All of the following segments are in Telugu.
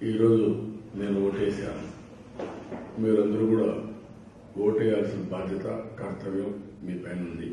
ఈరోజు నేను ఓటేశాను మీరందరూ కూడా ఓటేయాల్సిన బాధ్యత కర్తవ్యం మీ పైన ఉంది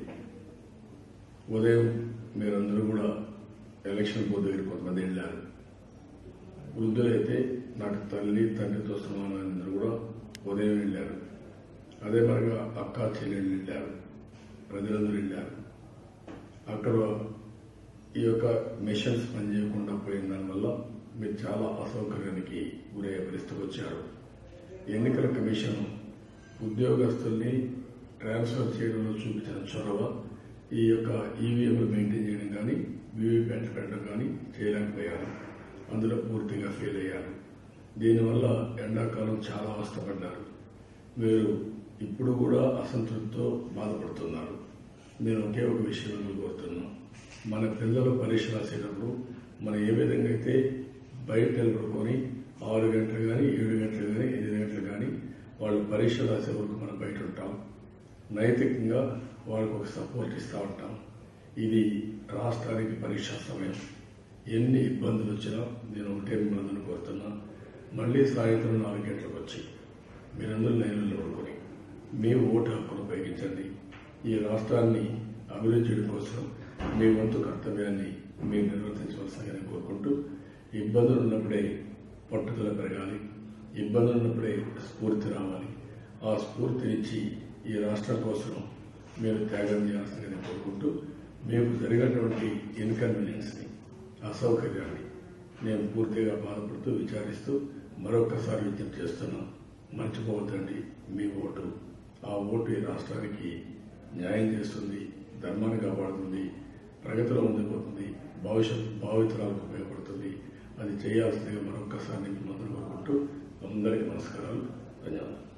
ఉదయం మీరందరూ కూడా ఎలక్షన్ బోర్డు దగ్గర కొంతమంది వెళ్ళారు వృద్ధులైతే నాకు తల్లి తండ్రితో సమానమందరూ కూడా ఉదయం వెళ్ళారు అదే మరిగా అక్క చెల్లెళ్ళు వెళ్ళారు ప్రజలందరూ వెళ్ళారు అక్కడ ఈ యొక్క మిషన్స్ పనిచేయకుండా పోయిన దానివల్ల మీరు చాలా అసౌకర్యానికి గురయ్యే పరిస్థితికి వచ్చారు ఎన్నికల కమిషన్ ఉద్యోగస్తుల్ని ట్రాన్స్ఫర్ చేయడంలో చూపించిన చొరవ ఈ యొక్క ఈవీఎంలు మెయింటైన్ చేయడం కానీ వీవీప్యాట్లు పెట్టడం కానీ చేయలేకపోయారు అందులో పూర్తిగా ఫెయిల్ అయ్యారు దీనివల్ల ఎండాకాలం చాలా అవస్థపడ్డారు మీరు ఇప్పుడు కూడా అసంతృప్తితో బాధపడుతున్నారు నేను ఒకే ఒక విషయం మిమ్మల్ని కోరుతున్నాను మన పిల్లలు పరీక్ష రాసేటప్పుడు మనం ఏ విధంగా అయితే బయట నిలబడుకొని ఆరు గంటలు కానీ ఏడు గంటలు కానీ ఎనిమిది గంటలు కానీ వాళ్ళు పరీక్ష రాసే వరకు మనం బయట ఉంటాం నైతికంగా వాళ్ళకు ఒక సపోర్ట్ ఇస్తూ ఉంటాం ఇది రాష్ట్రానికి పరీక్షా సమయం ఎన్ని ఇబ్బందులు వచ్చినా నేను ఒకటే మిమ్మల్ని కోరుతున్నా మళ్ళీ సాయంత్రం నాలుగు గంటలకు వచ్చి మీరందరూ లైన్లో నిలబడుకొని మీ ఓటు హక్కును ఉపయోగించండి ఈ రాష్ట్రాన్ని అభివృద్ధి చేయడం కోసం మీ వంతు కర్తవ్యాన్ని మీరు నిర్వర్తించవలసిందిగా నేను కోరుకుంటూ ఇబ్బందులు ఉన్నప్పుడే పట్టుదల పెరగాలి ఇబ్బందులు ఉన్నప్పుడే స్ఫూర్తి రావాలి ఆ స్ఫూర్తినిచ్చి ఈ రాష్ట్రం కోసం మీరు త్యాగం చేయాల్సిందిగా నేను కోరుకుంటూ మీకు జరిగినటువంటి ఇన్కన్వీనియన్స్ని అసౌకర్యాన్ని నేను పూర్తిగా బాధపడుతూ విచారిస్తూ మరొక్కసారి విజ్ఞప్తి చేస్తున్నా మర్చిపోవద్దండి మీ ఓటు ఆ ఓటు ఈ రాష్ట్రానికి న్యాయం చేస్తుంది ధర్మాన్ని కాపాడుతుంది ప్రగతిలో ఉండిపోతుంది భవిష్యత్ భావితరాలకు ఉపయోగపడుతుంది అది చేయాల్సిందిగా మరొక్కసారి మిమ్మల్ని కోరుకుంటూ అందరికీ నమస్కారాలు ధన్యవాదాలు